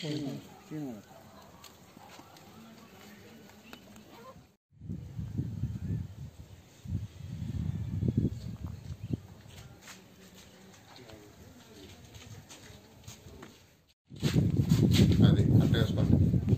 అది అట్లా వేసుకోండి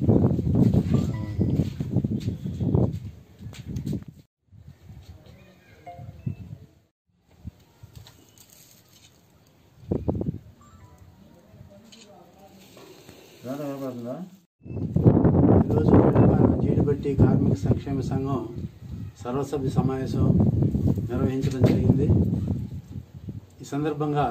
ఈరోజు తెలంగాణ జీడిబట్టి కార్మిక సంక్షేమ సంఘం సర్వసభ్య సమావేశం నిర్వహించడం జరిగింది ఈ సందర్భంగా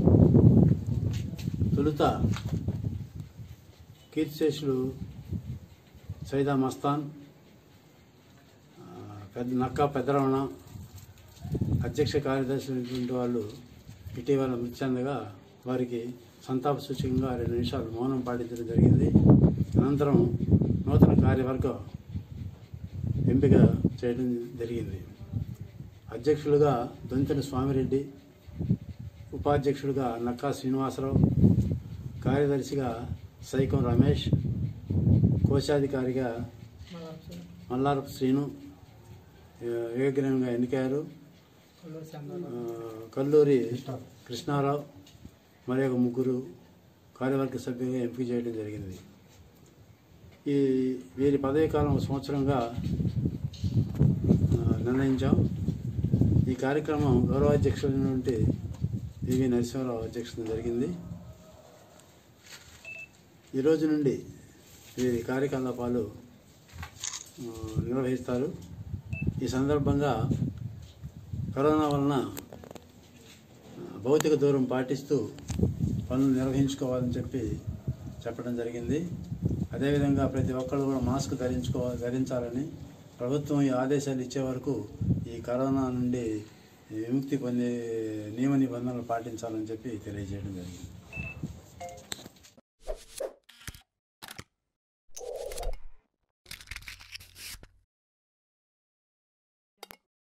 తొలుత కీర్తిశేషులు సైదా మస్తాన్ ఆ, పెద్ద నక్కా పెద్దరమణ అధ్యక్ష కార్యదర్శి అయినటువంటి వాళ్ళు ఇటీవల మృతి చెందగా వారికి సంతాప సూచకంగా రెండు నిమిషాలు మౌనం పాటించడం జరిగింది అనంతరం నూతన కార్యవర్గం ఎంపిక చేయడం జరిగింది అధ్యక్షులుగా దొంతిన స్వామిరెడ్డి ఉపాధ్యక్షుడిగా నక్కా శ్రీనివాసరావు కార్యదర్శిగా సైకం రమేష్ కోశాధికారిగా మల్లారపు శ్రీను ఏకగ్రహంగా ఎన్నికయ్యారు ఆ, కల్లూరి కృష్ణారావు మరి ఒక ముగ్గురు కార్యవర్గ సభ్యులుగా ఎంపిక చేయడం జరిగింది ఈ వీరి పదవీ కాలం ఒక సంవత్సరంగా ఆ, నిర్ణయించాం ఈ కార్యక్రమం గౌరవాధ్యక్షులైనటువంటి వివి నరసింహారావు అధ్యక్షత జరిగింది ఈ రోజు నుండి వీరి కార్యకలాపాలు ఆ, నిర్వహిస్తారు ఈ సందర్భంగా కరోనా వలన ఆ, భౌతిక దూరం పాటిస్తూ పనులు నిర్వహించుకోవాలని చెప్పి చెప్పడం జరిగింది అదేవిధంగా ప్రతి ఒక్కరు కూడా మాస్క్ ధరించుకో ధరించాలని ప్రభుత్వం ఈ ఆదేశాలు ఇచ్చే వరకు ఈ కరోనా నుండి విముక్తి పొందే నియమ నిబంధనలు పాటించాలని చెప్పి తెలియజేయడం జరిగింది